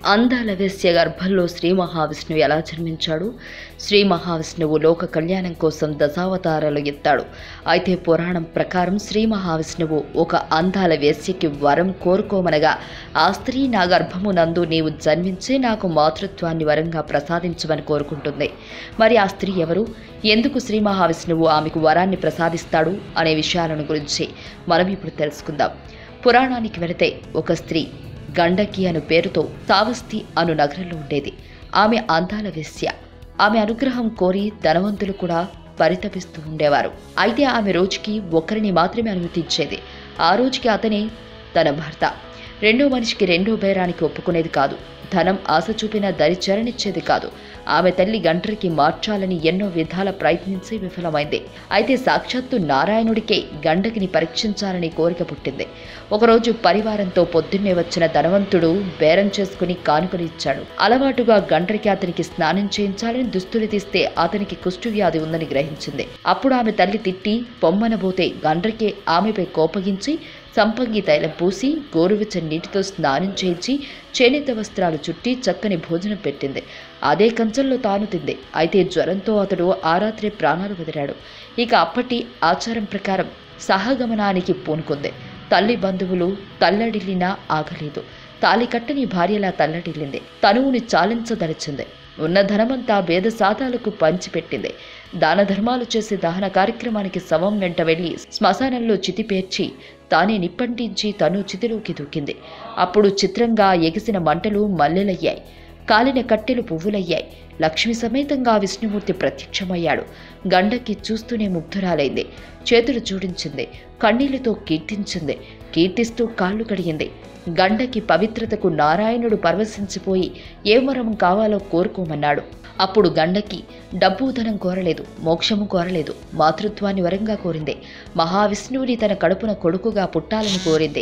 అందాల వేశ్య గర్భంలో శ్రీ మహావిష్ణువు ఎలా జన్మించాడు శ్రీ మహావిష్ణువు లోక కళ్యాణం కోసం దశావతారాలు ఎత్తాడు అయితే పురాణం ప్రకారం శ్రీ మహావిష్ణువు ఒక అందాల వేశ్యకి వరం కోరుకోమనగా ఆ స్త్రీ నా గర్భము నందు నీవు జన్మించి నాకు మాతృత్వాన్ని వరంగా ప్రసాదించమని కోరుకుంటుంది మరి ఆ స్త్రీ ఎవరు ఎందుకు శ్రీ మహావిష్ణువు ఆమెకు వరాన్ని ప్రసాదిస్తాడు అనే విషయాలను గురించి మనం ఇప్పుడు తెలుసుకుందాం పురాణానికి వెళితే ఒక స్త్రీ గండకి అను పేరుతో తావస్తి అను నగరంలో ఉండేది ఆమె అందాల వేశ్య ఆమె అనుగ్రహం కోరి ధనవంతులు కూడా పరితపిస్తూ ఉండేవారు అయితే ఆమె రోజుకి ఒకరిని మాత్రమే అనుమతించేది ఆ రోజుకి అతనే తన భర్త రెండో మనిషికి రెండో బేరానికి ఒప్పుకునేది కాదు ధనం ఆశ చూపిన దరి చరణిచ్చేది కాదు ఆమె తల్లి గంటరికి మార్చాలని ఎన్నో విధాల ప్రయత్నించి విఫలమైంది అయితే సాక్షాత్తు నారాయణుడికే గండకిని పరీక్షించాలని కోరిక పుట్టింది ఒకరోజు పరివారంతో పొద్దున్నే వచ్చిన ధనవంతుడు బేరం చేసుకుని కానుకలు ఇచ్చాడు అలవాటుగా గంటరికి అతనికి స్నానం చేయించాలని దుస్తులు తీస్తే అతనికి కుష్టు వ్యాధి ఉందని గ్రహించింది అప్పుడు ఆమె తల్లి తిట్టి పొమ్మనబోతే గండ్రకే ఆమెపై కోపగించి సంపంగి తైలం పూసి గోరువెచ్చని నీటితో స్నానం చేయించి చేనేత వస్త్రాలు చుట్టి చక్కని భోజనం పెట్టింది అదే కంచంలో తాను తింది అయితే జ్వరంతో అతడు ఆ రాత్రి ప్రాణాలు వదిలాడు ఇక అప్పటి ఆచారం ప్రకారం సహగమనానికి పూనుకుంది తల్లి బంధువులు తల్లడిల్లినా ఆగలేదు తాలి కట్టని భార్యలా తల్లడిల్లింది తనువుని చాలించదలిచింది ఉన్న ధనమంతా భేద సాధాలకు పంచిపెట్టింది దాన ధర్మాలు చేసే దహన కార్యక్రమానికి శవం వెంట వెళ్లి శ్మశానంలో చితి పేర్చి తానే నిప్పంటించి తను చితిలోకి దూకింది అప్పుడు చిత్రంగా ఎగిసిన మంటలు మల్లెలయ్యాయి కాలిన కట్టెలు పువ్వులయ్యాయి లక్ష్మి సమేతంగా విష్ణుమూర్తి ప్రత్యక్షమయ్యాడు గండకి చూస్తూనే ముగ్ధురాలైంది చేతులు జోడించింది కన్నీళ్లతో కీర్తించింది కీర్తిస్తూ కాళ్ళు కడిగింది గండకి పవిత్రతకు నారాయణుడు పరవశించిపోయి ఏ వరం కావాలో కోరుకోమన్నాడు అప్పుడు గండకి డబ్బు ధనం కోరలేదు మోక్షము కోరలేదు మాతృత్వాన్ని వరంగా కోరింది మహావిష్ణువుని తన కడుపున కొడుకుగా పుట్టాలని కోరింది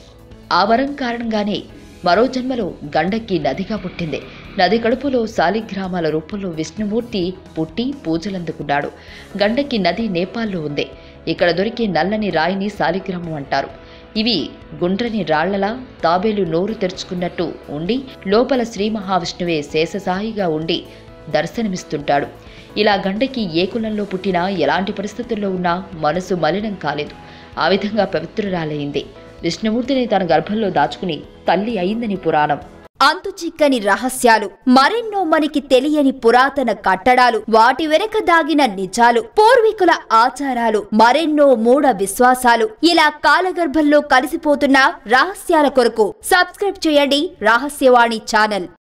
ఆ వరం కారణంగానే మరో జన్మలో గండకి నదిగా పుట్టింది నది కడుపులో శాలిగ్రామాల రూపంలో విష్ణుమూర్తి పుట్టి పూజలందుకున్నాడు గండకి నది నేపాల్లో ఉంది ఇక్కడ దొరికే నల్లని రాయిని శాలిగ్రామం అంటారు ఇవి గుండ్రని రాళ్లలా తాబేలు నోరు తెరుచుకున్నట్టు ఉండి లోపల శ్రీ మహావిష్ణువే శేషసాయిగా ఉండి దర్శనమిస్తుంటాడు ఇలా గండకి ఏ కులంలో పుట్టినా ఎలాంటి పరిస్థితుల్లో ఉన్నా మనసు మలినం కాలేదు ఆ విధంగా పవిత్రురాలైంది విష్ణుమూర్తిని తన గర్భంలో దాచుకుని తల్లి అయిందని పురాణం అంతు చిక్కని రహస్యాలు మరెన్నో మనకి తెలియని పురాతన కట్టడాలు వాటి వెనక దాగిన నిజాలు పూర్వీకుల ఆచారాలు మరెన్నో మూఢ విశ్వాసాలు ఇలా కాలగర్భంలో కలిసిపోతున్న రహస్యాల కొరకు సబ్స్క్రైబ్ చేయండి రహస్యవాణి ఛానల్